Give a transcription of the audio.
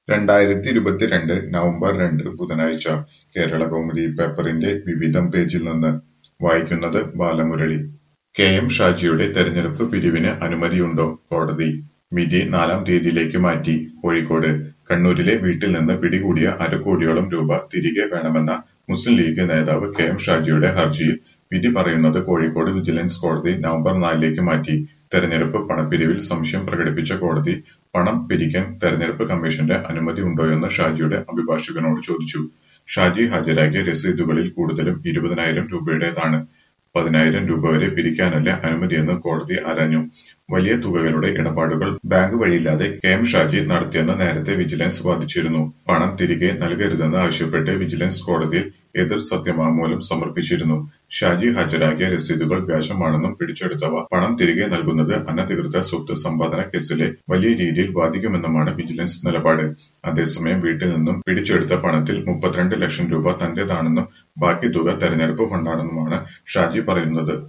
രണ്ടായിരത്തിയിരുപത്തിരണ്ട് November രണ്ട് ബുധനാഴ്ച കേരളകൗമുദി പേപ്പറിന്റെ വിവിധം പേജിൽ നിന്ന് വായിക്കുന്നത് ബാലമുരളി. കെ. എം. ഷാജിയുടെ തെരഞ്ഞെടുപ്പ് പിരിവിന് അനുമതിയുണ്ടോ? കോടതി വിധി നാലാം തീയതിയിലേക്ക് മാറ്റി കോഴിക്കോട് കണ്ണൂരിലെ വീട്ടിൽ നിന്ന് പിടികൂടിയ അരക്കോടിയോളം രൂപ തിരികെ വേണമെന്ന മുസ്ലിം ലീഗ് നേതാവ് കെ. എം. ഷാജിയുടെ ഹർജിയിൽ വിധി പറയുന്നത് കോഴിക്കോട് വിജിലൻസ് കോടതി നവംബർ നാലിലേക്ക് മാറ്റി. തെരഞ്ഞെടുപ്പ് പണപ്പിരിവിൽ സംശയം പ്രകടിപ്പിച്ച കോടതി പണം പിരിക്കാൻ തെരഞ്ഞെടുപ്പ് കമ്മീഷന്റെ അനുമതി ഉണ്ടോയെന്ന് ഷാജിയുടെ അഭിഭാഷകനോട് ചോദിച്ചു. ഷാജി ഹാജരാക്കിയ രസീതുകളിൽ കൂടുതലും ഇരുപതിനായിരം രൂപയുടേതാണ്. പതിനായിരം രൂപ വരെ പിരിക്കാനല്ല അനുമതിയെന്ന് കോടതി ആരാഞ്ഞു. വലിയ തുകകളുടെ ഇടപാടുകൾ ബാങ്ക് വഴിയല്ലാതെ കെ. എം. ഷാജി നടത്തിയെന്ന് നേരത്തെ വിജിലൻസ് വാദിച്ചിരുന്നു. പണം തിരികെ നൽകരുതെന്ന് ആവശ്യപ്പെട്ട് വിജിലൻസ് കോടതിയിൽ എതിർ സത്യവാങ്മൂലം സമർപ്പിച്ചിരുന്നു. ഷാജി ഹാജരാക്കിയ രസീതുകൾ വ്യാജമാണെന്നും പിടിച്ചെടുത്തവ പണം തിരികെ നൽകുന്നത് അനധികൃത സ്വത്ത് സമ്പാദന കേസിലെ വലിയ രീതിയിൽ ബാധിക്കുമെന്നുമാണ് വിജിലൻസ് നിലപാട്. അതേസമയം വീട്ടിൽ നിന്നും പിടിച്ചെടുത്ത പണത്തിൽ മുപ്പത്തിരണ്ട് ലക്ഷം രൂപ തന്റേതാണെന്നും ബാക്കി തുക തെരഞ്ഞെടുപ്പ് ഫണ്ടാണെന്നുമാണ് ഷാജി പറയുന്നത്.